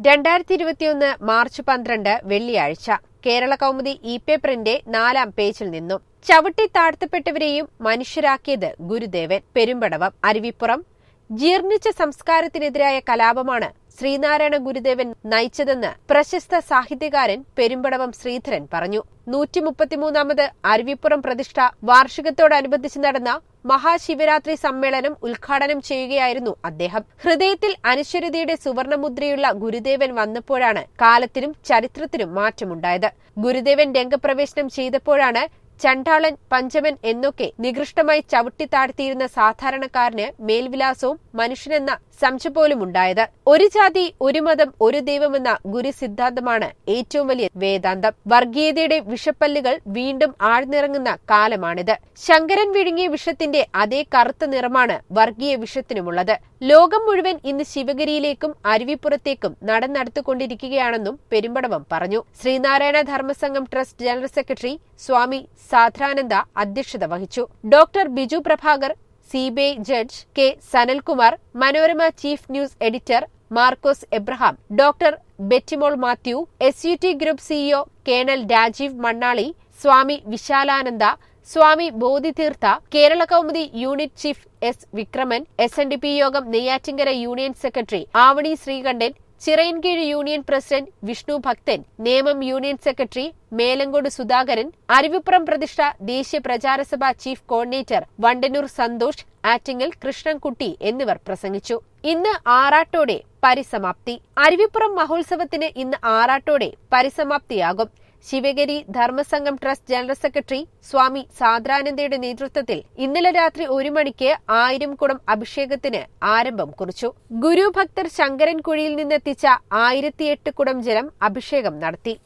രണ്ടായിരത്തി ഇരുപത്തിയൊന്ന് മാർച്ച് പന്ത്രണ്ട് വെള്ളിയാഴ്ച കേരള കൗമുദി ഇ പേപ്പറിന്റെ നാലാം പേജിൽ നിന്നും ചവിട്ടി താഴ്ത്തപ്പെട്ടവരെയും മനുഷ്യരാക്കിയത് ഗുരുദേവൻ പെരുമ്പടവം അരുവിപ്പുറം ജീർണിച്ച സംസ്കാരത്തിനെതിരായ കലാപമാണ് ശ്രീനാരായണ ഗുരുദേവൻ നയിച്ചതെന്ന് പ്രശസ്ത സാഹിത്യകാരൻ പെരുമ്പടവം ശ്രീധരൻ പറഞ്ഞു നൂറ്റി മുപ്പത്തിമൂന്നാമത് അരുവിപ്പുറം പ്രതിഷ്ഠ വാർഷികത്തോടനുബന്ധിച്ച് നടന്ന മഹാശിവരാത്രി സമ്മേളനം ഉദ്ഘാടനം ചെയ്യുകയായിരുന്നു അദ്ദേഹം ഹൃദയത്തിൽ അനശ്വരതയുടെ സുവർണമുദ്രയുള്ള ഗുരുദേവൻ വന്നപ്പോഴാണ് കാലത്തിനും ചരിത്രത്തിനും മാറ്റമുണ്ടായത് ഗുരുദേവൻ രംഗപ്രവേശനം ചെയ്തപ്പോഴാണ് ചണ്ടാളൻ പഞ്ചമൻ എന്നൊക്കെ നികൃഷ്ടമായി ചവിട്ടിത്താഴ്ത്തിയിരുന്ന സാധാരണക്കാരന് മേൽവിലാസവും മനുഷ്യനെന്ന സംശ പോലും ഉണ്ടായത് ഒരു ജാതി ഒരു മതം ഒരു ദൈവമെന്ന ഗുരു സിദ്ധാന്തമാണ് ഏറ്റവും വലിയ വേദാന്തം വർഗീയതയുടെ വിഷപ്പല്ലുകൾ വീണ്ടും ആഴ്ന്നിറങ്ങുന്ന കാലമാണിത് ശങ്കരൻ വിഴുങ്ങിയ വിഷത്തിന്റെ അതേ കറുത്ത നിറമാണ് വർഗീയ വിഷത്തിനുമുള്ളത് ലോകം മുഴുവൻ ഇന്ന് ശിവഗിരിയിലേക്കും അരുവിപ്പുറത്തേക്കും നടന്നെടുത്തുകൊണ്ടിരിക്കുകയാണെന്നും പെരുമ്പടവം പറഞ്ഞു Sreenarayana Dharmasangham trust general secretary Swami Sadrananda അധ്യക്ഷത വഹിച്ചു doctor Biju Prabhakar CBI judge K Sanalkumar Manorama chief news editor Markose Abraham doctor Bettymol Mathew S U T group CEO colonel Rajeev Mannali Swami Vishalananda Swami Bodhitheertha Kerala Kaumudi unit chief S Vikraman S N D P യോഗം Neyyattinkara union secretary Avani Sreekantan Chirayinkeezh union president Vishnu Bhakthan Nemom union secretary Melankode Sudhakaran Aruvippuram പ്രതിഷ്ഠ ദേശീയ പ്രചാരസഭ chief coordinator Vandannoor Santhosh Attingal Krishnankutty എന്നിവർ പ്രസംഗിച്ചു ഇന്ന് ആറാട്ടോടെ പരിസമാപ്തി അരുവിപ്പുറം മഹോത്സവത്തിന് ഇന്ന് ആറാട്ടോടെ പരിസമാപ്തിയാകും Sivagiri Dharmasangham trust general secretary Swami സാദ്രാനന്ദയുടെ നേതൃത്വത്തിൽ ഇന്നലെ രാത്രി ഒരു മണിക്ക് ആയിരം കുടം അഭിഷേകത്തിന് ആരംഭം കുറിച്ചു ഗുരു ഭക്തർ ശങ്കരൻ കുഴിയിൽ നിന്നെത്തിച്ച ആയിരത്തിയെട്ട് കുടം ജലം അഭിഷേകം നടത്തി